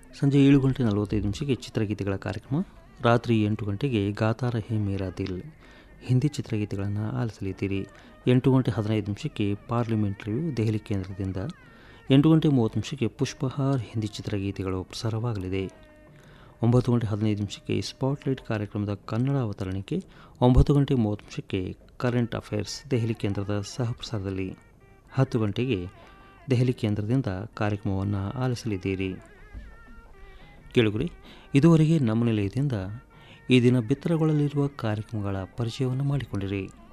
ಸಂಜೆ ಏಳು ಗಂಟೆ ನಲವತ್ತೈದು ನಿಮಿಷಕ್ಕೆ ಚಿತ್ರಗೀತೆಗಳ ಕಾರ್ಯಕ್ರಮ ರಾತ್ರಿ ಎಂಟು ಗಂಟೆಗೆ ಗಾತಾರ ಹೇ ಮೇರಾ ದಿಲ್ ಹಿಂದಿ ಚಿತ್ರಗೀತೆಗಳನ್ನು ಆಲಿಸಲಿದ್ದೀರಿ ಎಂಟು ಗಂಟೆ ಹದಿನೈದು ನಿಮಿಷಕ್ಕೆ ಪಾರ್ಲಿಮೆಂಟ್ ರಿವ್ಯೂ ದೆಹಲಿ ಕೇಂದ್ರದಿಂದ ಎಂಟು ಗಂಟೆ ಮೂವತ್ತು ನಿಮಿಷಕ್ಕೆ ಪುಷ್ಪಹಾರ್ ಹಿಂದಿ ಚಿತ್ರಗೀತೆಗಳು ಪ್ರಸಾರವಾಗಲಿದೆ ಒಂಬತ್ತು ಗಂಟೆ ಹದಿನೈದು ನಿಮಿಷಕ್ಕೆ ಸ್ಪಾಟ್ಲೈಟ್ ಕಾರ್ಯಕ್ರಮದ ಕನ್ನಡ ಅವತರಣಿಕೆ ಒಂಬತ್ತು ಗಂಟೆ ಮೂವತ್ತು ನಿಮಿಷಕ್ಕೆ ಕರೆಂಟ್ ಅಫೇರ್ಸ್ ದೆಹಲಿ ಕೇಂದ್ರದ ಸಹಪ್ರಸಾರದಲ್ಲಿ ಹತ್ತು ಗಂಟೆಗೆ ದೆಹಲಿ ಕೇಂದ್ರದಿಂದ ಕಾರ್ಯಕ್ರಮವನ್ನು ಆಲಿಸಲಿದ್ದೀರಿ ಕೇಳುಗರಿ ಇದುವರೆಗೆ ನಮ್ಮ ನಿಲಯದಿಂದ ಈ ದಿನ ಬಿತ್ತರಗೊಳ್ಳಲಿರುವ ಕಾರ್ಯಕ್ರಮಗಳ ಪರಿಚಯವನ್ನು ಮಾಡಿಕೊಂಡಿರಿ